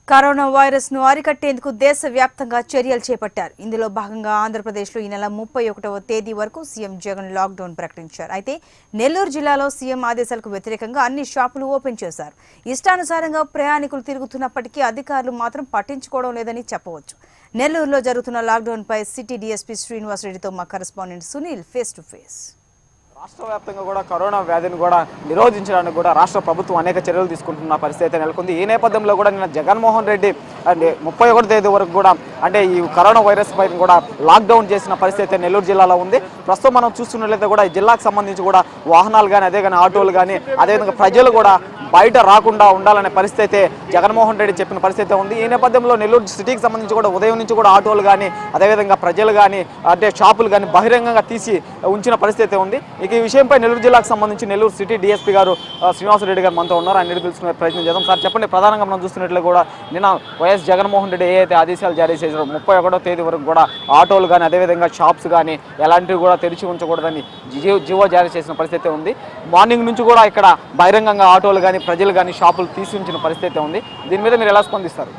Corona virus ను అరికట్టేందుకు దేశవ్యాప్తంగా చర్యలు చేపట్టారు ఇందులో భాగంగా ఆంధ్రప్రదేశ్లో ఈ నెల ముప్పై ఒకటవ తేదీ వరకు సీఎం జగన్ లాక్డౌన్ ప్రకటించారు అయితే నెల్లూరు జిల్లాలో సీఎం ఆదేశాలకు వ్యతిరేకంగా అన్ని షాపులు ఓపెన్ చేశారు ఇష్టానుసారంగా ప్రయాణికులు తిరుగుతున్నప్పటికీ అధికారులు మాత్రం పట్టించుకోవడం లేదని చెప్పవచ్చు నెల్లూరులో జరుగుతున్న లాక్డౌన్ పై సిటీ డీఎస్పీ శ్రీనివాసరెడ్డితో మా correspondent Sunil face to face రాష్ట్ర వ్యాప్తంగా కూడా కరోనా వ్యాధిని కూడా నిరోధించడానికి కూడా రాష్ట్ర ప్రభుత్వం అనేక చర్యలు తీసుకుంటున్న పరిస్థితి అయితే నెలకొంది ఈ నేపథ్యంలో కూడా నిన్న జగన్మోహన్ రెడ్డి అంటే ముప్పై ఒకటి తేదీ వరకు కూడా అంటే ఈ కరోనా వైరస్ పైన కూడా లాక్డౌన్ చేసిన పరిస్థితి అయితే నెల్లూరు జిల్లాలో ఉంది ప్రస్తుతం మనం చూస్తున్నట్లయితే కూడా ఈ జిల్లాకు సంబంధించి కూడా వాహనాలు కానీ అదే కానీ ఆటోలు కానీ అదేవిధంగా ప్రజలు కూడా బయట రాకుండా ఉండాలనే పరిస్థితి అయితే జగన్మోహన్ రెడ్డి చెప్పిన పరిస్థితి అయితే ఉంది ఈ నేపథ్యంలో నెల్లూరు సిటీకి సంబంధించి కూడా ఉదయం నుంచి కూడా ఆటోలు కానీ అదేవిధంగా ప్రజలు కానీ అంటే షాపులు కానీ బహిరంగంగా తీసి ఉంచిన పరిస్థితి అయితే ఉంది ఇక ఈ విషయంపై నెల్లూరు జిల్లాకు సంబంధించి నెల్లూరు సిటీ డిఎస్పీ గారు ఆ, శ్రీనివాసరెడ్డి గారు మనతో ఉన్నారు ఆయన తెలుసుకునే ప్రయత్నం చేద్దాం సార్ చెప్పండి ప్రధానంగా మనం చూస్తున్నట్లు కూడా నిన్న వైఎస్ జగన్మోహన్ రెడ్డి ఏ అయితే ఆదేశాలు జారీ చేశారో ముప్పై ఒకటో తేదీ వరకు కూడా ఆటోలు కానీ అదేవిధంగా షాప్స్ కానీ ఎలాంటివి కూడా తెరిచి ఉంచకూడదని జీవో జీవో జారీ చేసిన పరిస్థితి అయితే ఉంది మార్నింగ్ నుంచి కూడా ఇక్కడ బహిరంగంగా ఆటోలు కానీ ప్రజలు కానీ షాపులు తీసి ఉంచిన పరిస్థితి అయితే ఉంది దీని మీద మీరు ఎలా స్పందిస్తారు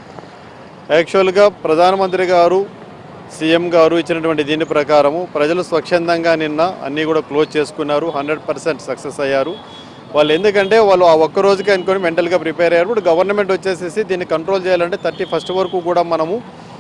యాక్చువల్గా ప్రధానమంత్రి గారు సీఎం గారు ఇచ్చినటువంటి దీని ప్రకారము ప్రజలు స్వచ్ఛందంగా నిన్న అన్నీ కూడా క్లోజ్ చేసుకున్నారు హండ్రెడ్ పర్సెంట్ సక్సెస్ అయ్యారు వాళ్ళు ఎందుకంటే వాళ్ళు ఆ ఒక్క రోజుకి అనుకొని మెంటల్గా ప్రిపేర్ అయ్యారు ఇప్పుడు గవర్నమెంట్ వచ్చేసేసి దీన్ని కంట్రోల్ చేయాలంటే థర్టీ ఫస్ట్ వరకు కూడా మనము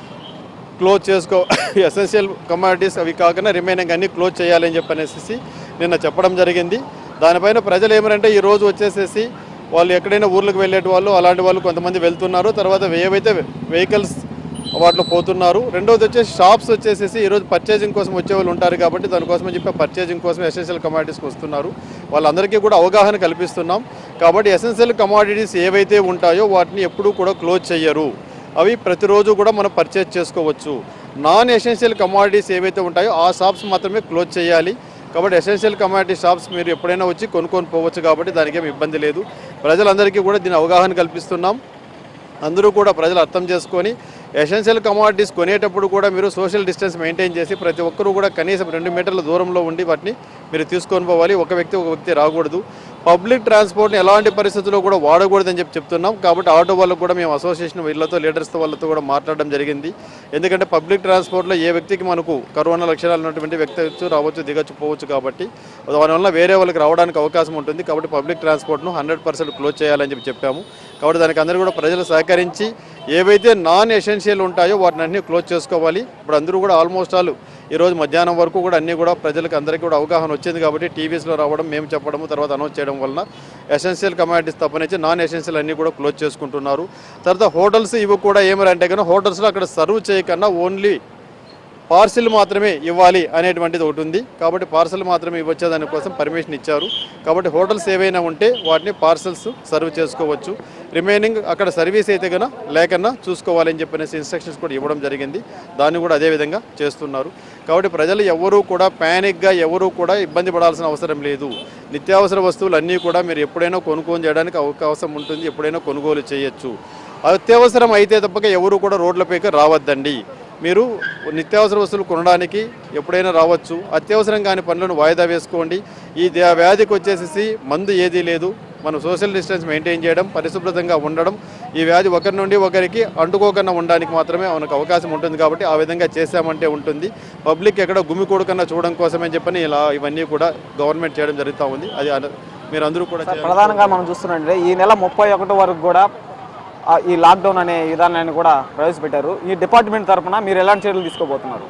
క్లోజ్ చేసుకో ఎసెన్షియల్ కమాడిటీస్ అవి కాకుండా రిమైనింగ్ అన్ని క్లోజ్ చేయాలని చెప్పనేసి నిన్న చెప్పడం జరిగింది దానిపైన ప్రజలు ఏమనంటే ఈ రోజు వచ్చేసేసి వాళ్ళు ఎక్కడైనా ఊర్లకు వెళ్ళేటి వాళ్ళు అలాంటి వాళ్ళు కొంతమంది వెళ్తున్నారు తర్వాత ఏవైతే వెహికల్స్ వాటిలో పోతున్నారు రెండోది వచ్చేసి షాప్స్ వచ్చేసేసి ఈరోజు పర్చేజింగ్ కోసం వచ్చే వాళ్ళు ఉంటారు కాబట్టి దానికోసం అని చెప్పి పర్చేజింగ్ కోసం ఎసెన్షియల్ కమాడిటీస్కి వస్తున్నారు వాళ్ళందరికీ కూడా అవగాహన కల్పిస్తున్నాం కాబట్టి ఎసెన్షియల్ కమాడిటీస్ ఏవైతే ఉంటాయో వాటిని ఎప్పుడూ కూడా క్లోజ్ చేయరు అవి ప్రతిరోజు కూడా మనం పర్చేజ్ చేసుకోవచ్చు నాన్ ఎసెన్షియల్ కమాడిటీస్ ఏవైతే ఉంటాయో ఆ షాప్స్ మాత్రమే క్లోజ్ చేయాలి కాబట్టి ఎసెన్షియల్ కమాడిటీ షాప్స్ మీరు ఎప్పుడైనా వచ్చి కొనుక్కొని పోవచ్చు కాబట్టి దానికి ఏమి ఇబ్బంది లేదు ప్రజలందరికీ కూడా దీని అవగాహన కల్పిస్తున్నాం అందరూ కూడా ప్రజలు అర్థం చేసుకొని ఎసెన్షియల్ కమాడిటీస్ కొనేటప్పుడు కూడా మీరు సోషల్ డిస్టెన్స్ మెయింటైన్ చేసి ప్రతి ఒక్కరూ కూడా కనీసం రెండు మీటర్ల దూరంలో ఉండి వాటిని మీరు తీసుకొని పోవాలి ఒక వ్యక్తి ఒక వ్యక్తి రాకూడదు పబ్లిక్ ట్రాన్స్పోర్ట్ని ఎలాంటి పరిస్థితుల్లో కూడా వాడకూడదని చెప్పి చెప్తున్నాం కాబట్టి ఆటో వాళ్ళకు కూడా మేము అసోసియేషన్ వీళ్ళతో లీడర్స్తో వాళ్ళతో కూడా మాట్లాడడం జరిగింది ఎందుకంటే పబ్లిక్ ట్రాన్స్పోర్ట్లో ఏ వ్యక్తికి మనకు కరోనా లక్షణాలు ఉన్నటువంటి వ్యక్తి వచ్చు రావచ్చు దిగచ్చు పోవచ్చు కాబట్టి దానివల్ల వేరే వాళ్ళకి రావడానికి అవకాశం ఉంటుంది కాబట్టి పబ్లిక్ ట్రాన్స్పోర్ట్ను హండ్రెడ్ పర్సెంట్ క్లోజ్ చేయాలని చెప్పి చెప్పాము కాబట్టి దానికి అందరూ కూడా ప్రజలు సహకరించి ఏవైతే నాన్ ఎసెన్షియల్ ఉంటాయో వాటిని అన్ని క్లోజ్ చేసుకోవాలి ఇప్పుడు అందరూ కూడా ఆల్మోస్ట్ ఆల్ ఈరోజు మధ్యాహ్నం వరకు కూడా అన్నీ కూడా ప్రజలకు అందరికీ కూడా అవగాహన వచ్చింది కాబట్టి టీవీస్లో రావడం మేము చెప్పడము తర్వాత అనౌన్స్ చేయడం వలన ఎసెన్షియల్ కమాడిటీస్ తప్పనించి నాన్ ఎసెన్షియల్ అన్నీ కూడా క్లోజ్ చేసుకుంటున్నారు తర్వాత హోటల్స్ ఇవి కూడా ఏమరంటే కన్నా హోటల్స్లో అక్కడ సర్వ్ చేయకన్నా ఓన్లీ పార్సిల్ మాత్రమే ఇవ్వాలి అనేటువంటిది ఒకటి ఉంది కాబట్టి పార్సల్ మాత్రమే ఇవ్వచ్చే దానికోసం పర్మిషన్ ఇచ్చారు కాబట్టి హోటల్స్ ఏవైనా ఉంటే వాటిని పార్సల్స్ సర్వ్ చేసుకోవచ్చు రిమైనింగ్ అక్కడ సర్వీస్ అయితే కన్నా లేకన్నా చూసుకోవాలని చెప్పనేసి ఇన్స్ట్రక్షన్స్ కూడా ఇవ్వడం జరిగింది దాన్ని కూడా అదే విధంగా చేస్తున్నారు కాబట్టి ప్రజలు ఎవరూ కూడా ప్యానిక్గా ఎవరూ కూడా ఇబ్బంది పడాల్సిన అవసరం లేదు నిత్యావసర వస్తువులు అన్నీ కూడా మీరు ఎప్పుడైనా కొనుగోలు చేయడానికి అవకాశం ఉంటుంది ఎప్పుడైనా కొనుగోలు చేయొచ్చు అత్యవసరం అయితే తప్పక ఎవరు కూడా రోడ్లపైకి రావద్దండి మీరు నిత్యావసర వస్తువులు కొనడానికి ఎప్పుడైనా రావచ్చు అత్యవసరం కాని పనులను వాయిదా వేసుకోండి ఈ దే- వ్యాధికి వచ్చేసేసి మందు ఏదీ లేదు మనం సోషల్ డిస్టెన్స్ మెయింటైన్ చేయడం పరిశుభ్రతంగా ఉండడం ఈ వ్యాధి ఒకరి నుండి ఒకరికి అంటుకోకుండా ఉండడానికి మాత్రమే మనకు అవకాశం ఉంటుంది కాబట్టి ఆ విధంగా చేశామంటే ఉంటుంది పబ్లిక్ ఎక్కడ గుమికూడకన్నా చూడడం కోసమే చెప్పని ఇలా ఇవన్నీ కూడా గవర్నమెంట్ చేయడం జరుగుతూ ఉంది అది అన- మీరు అందరూ కూడా చేయాలి. ప్రధానంగా మనం చూస్తున్నట్టే ఈ నెల ముప్పై ఒకటి వరకు కూడా ఆ, ఈ లాక్డౌన్ అనే విధానాన్ని కూడా ప్రవేశపెట్టారు ఈ డిపార్ట్మెంట్ తరఫున మీరు ఎలాంటి చర్యలు తీసుకోబోతున్నారు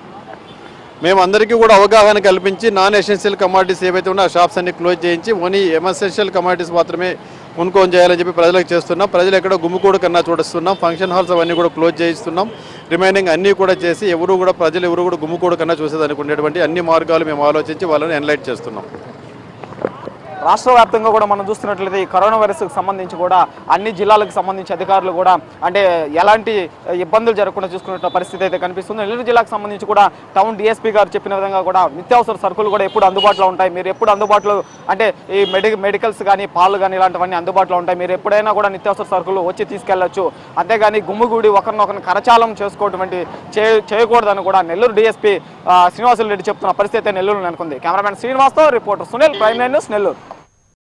మేము అందరికీ కూడా అవగాహన కల్పించి నాన్ ఎసెన్షియల్ కమాడిటీస్ ఏవైతే ఉన్నాయో ఆ షాప్స్ అన్ని క్లోజ్ చేయించి ఓన్లీ ఎమర్సెన్షియల్ కమాడిటీస్ మాత్రమే కొనుక్కొని చేయాలని చెప్పి ప్రజలకు చేస్తున్నాం ప్రజలు ఎక్కడ గుమ్మికూడు కన్నా చూడిస్తున్నాం ఫంక్షన్ హాల్స్ అవన్నీ కూడా క్లోజ్ చేయిస్తున్నాం రిమైనింగ్ అన్నీ కూడా చేసి ఎవరు కూడా ప్రజలు ఎవరు కూడా గుమ్మికూడు కన్నా చూసేదానికి ఉండేటువంటి అన్ని మార్గాలు మేము ఆలోచించి వాళ్ళని ఎన్లైట్ చేస్తున్నాం రాష్ట్ర వ్యాప్తంగా కూడా మనం చూస్తున్నట్లయితే ఈ కరోనా వైరస్కి సంబంధించి కూడా అన్ని జిల్లాలకు సంబంధించి అధికారులు కూడా అంటే ఎలాంటి ఇబ్బందులు జరగకుండా చూసుకున్న పరిస్థితి అయితే కనిపిస్తుంది నెల్లూరు జిల్లాకు సంబంధించి కూడా టౌన్ డిఎస్పీ గారు చెప్పిన విధంగా కూడా నిత్యావసర సరుకులు కూడా ఎప్పుడు అందుబాటులో ఉంటాయి మీరు ఎప్పుడు అందుబాటులో అంటే ఈ మెడి మెడికల్స్ కానీ పాలు కానీ ఇలాంటివన్నీ అందుబాటులో ఉంటాయి మీరు ఎప్పుడైనా కూడా నిత్యావసర సరుకులు వచ్చి తీసుకెళ్లొచ్చు అంతేగాని గుమ్ముగూడి ఒకరినొకరిని కరచాలం చేసుకోవటువంటి చే చేయకూడదని కూడా నెల్లూరు డిఎస్పీ శ్రీనివాసులు రెడ్డి చెప్తున్న పరిస్థితి అయితే నెల్లూరు నెలకొంది కెమెరామెన్ శ్రీనివాస్తో reporter Sunil prime nine news Nellore